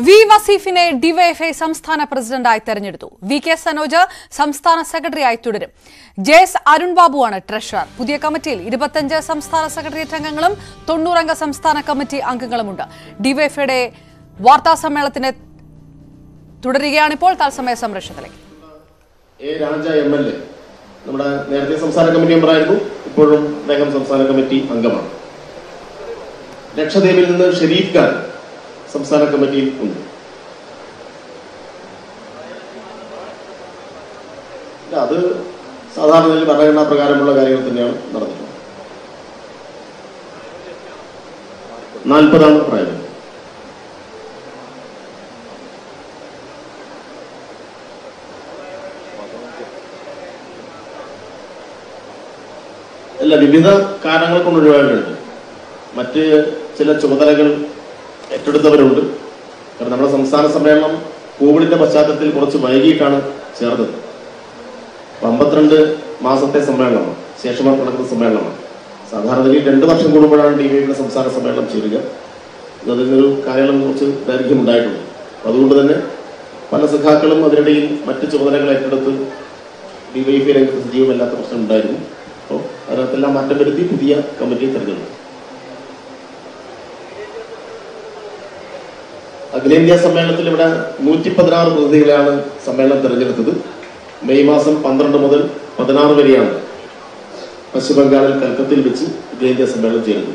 V വസീഫിനെ DYFI സംസ്ഥാന പ്രസിഡന്റായി തെരഞ്ഞെടുത്തു വി കെ സനോജ് സംസ്ഥാന സെക്രട്ടറിയായി തുടരും ജെ എസ് അരുൺ ബാബുവാണ് ട്രഷറർ പുതിയ കമ്മിറ്റിയിൽ ഇരുപത്തഞ്ച് സംസ്ഥാന സെക്രട്ടേറിയറ്റ് അംഗങ്ങളും തൊണ്ണൂറംഗ സംസ്ഥാന കമ്മിറ്റി അംഗങ്ങളുമുണ്ട് ഡിവൈഎഫ്ഐയുടെ വാർത്താ സമ്മേളനത്തിന് തുടരുകയാണിപ്പോൾ തത്സമയ സംരക്ഷണത്തിലേക്ക് A Raja M L A നമ്മുടെ നേരത്തെ സംസ്ഥാന കമ്മിറ്റി മെമ്പറായിരുന്നു ഇപ്പോഴും അദ്ദേഹം സംസ്ഥാന കമ്മിറ്റി അംഗമാണ് ലക്ഷദ്വീപിൽ നിന്ന് ഷെരീഫ് ഖാൻ സംസ്ഥാന കമ്മിറ്റിയിൽ ഉണ്ട് ഇല്ല, അത് സാധാരണ നിലയിൽ ഭരണഘടനാ പ്രകാരമുള്ള കാര്യങ്ങൾ തന്നെയാണ് നടന്നിട്ടുള്ളത് നാൽപ്പതാണ് പ്രായം അല്ല വിവിധ കാരണങ്ങൾ കൊണ്ട് ഒഴിവായിട്ടുണ്ട് മറ്റ് ചില ചുമതലകൾ ഏറ്റെടുത്തവരുണ്ട് കാരണം നമ്മുടെ സംസ്ഥാന സമ്മേളനം കോവിഡിന്റെ പശ്ചാത്തലത്തിൽ കുറച്ച് വൈകിട്ടാണ് ചേർന്നത് അപ്പൊ അമ്പത്തിരണ്ട് മാസത്തെ സമ്മേളനമാണ് ശേഷം നടക്കുന്ന സമ്മേളനമാണ് സാധാരണ നിലയിൽ രണ്ട് വർഷം കൂടുമ്പോഴാണ് ഡി വൈയുടെ സംസ്ഥാന സമ്മേളനം ചേരുക ഇത് അതിനൊരു കാലയളവ് കുറച്ച് ദൈർഘ്യം ഉണ്ടായിട്ടുണ്ട് അപ്പൊ അതുകൊണ്ട് തന്നെ പല സഖാക്കളും അതിനിടയിൽ മറ്റ് ചുമതലകൾ ഏറ്റെടുത്ത് ഡിവൈഎഫ്ഐ രംഗത്ത് സജീവമല്ലാത്ത പ്രശ്നം ഉണ്ടായിരുന്നു അപ്പോൾ അതിനകത്തെല്ലാം മാറ്റം വരുത്തി പുതിയ കമ്മിറ്റിയെ തെരഞ്ഞെടുത്തു അഖിലേന്ത്യാ സമ്മേളനത്തിൽ ഇവിടെ നൂറ്റി പതിനാറ് പ്രതിനിധികളെയാണ് സമ്മേളനം തെരഞ്ഞെടുത്തത് മെയ് മാസം പന്ത്രണ്ട് മുതൽ പതിനാറ് വരെയാണ് പശ്ചിമ ബംഗാളിൽ കൽക്കത്തയിൽ വെച്ച് അഖിലേന്ത്യാ സമ്മേളനം ചേരുന്നത്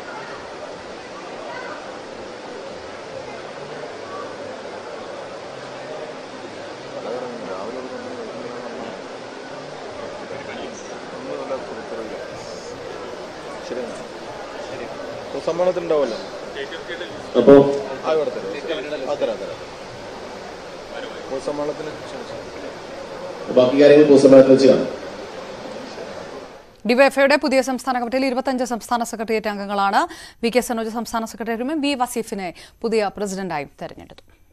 ശരി സമ്മേളനത്തിൽ ഉണ്ടാവുമല്ലോ അപ്പോൾ ആ ഇവിടെ തരാം ആ തരാം തരാം പൊതുസമ്മേളനത്തിന് ക്ഷണിച്ചു ബാക്കി കാര്യങ്ങൾ പൊതുസമ്മേളനത്തിൽ വെച്ച് കാണാം ഡിവൈഎഫ്ഐയുടെ പുതിയ സംസ്ഥാന കമ്മിറ്റിയിൽ ഇരുപത്തഞ്ച് സംസ്ഥാന സെക്രട്ടേറിയറ്റ് അംഗങ്ങളാണ് വി കെ സനോജ് സംസ്ഥാന സെക്രട്ടറിയും വി വസീഫിനെ പുതിയ പ്രസിഡന്റായും തെരഞ്ഞെടുത്തു